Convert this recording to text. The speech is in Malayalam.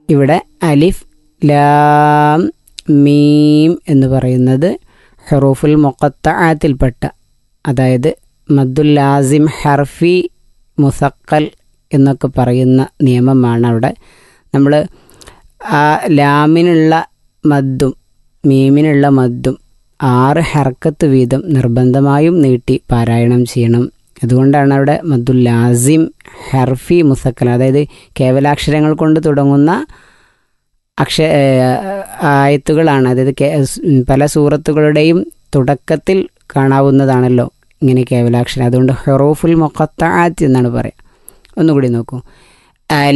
ഇവിടെ അലിഫ് ലാം മീം എന്ന് പറയുന്നത് ഹെറൂഫുൽ മൊക്കത്താത്തിൽപ്പെട്ട അതായത് മദ്ദുൽ ലാസിം ഹർഫി മുസക്കൽ എന്നൊക്കെ പറയുന്ന നിയമമാണ് അവിടെ നമ്മൾ ആ ലാമിനുള്ള മദ്ദും മീമിനുള്ള മദ്ദും ആറ് ഹർക്കത്ത് വീതം നിർബന്ധമായും നീട്ടി പാരായണം ചെയ്യണം അതുകൊണ്ടാണ് അവിടെ മദ്ദുൽ ലാസിം ഹർഫി മുസക്കൽ അതായത് കേവലാക്ഷരങ്ങൾ കൊണ്ട് തുടങ്ങുന്ന അക്ഷ ആയത്തുകളാണ് അതായത് പല സൂറത്തുകളുടെയും തുടക്കത്തിൽ കാണാവുന്നതാണല്ലോ ഇങ്ങനെ കേവലാക്ഷരം അതുകൊണ്ട് ഹെറോഫുൽ മൊക്കത്താത്ത് എന്നാണ് പറയുക ഒന്നുകൂടി നോക്കൂ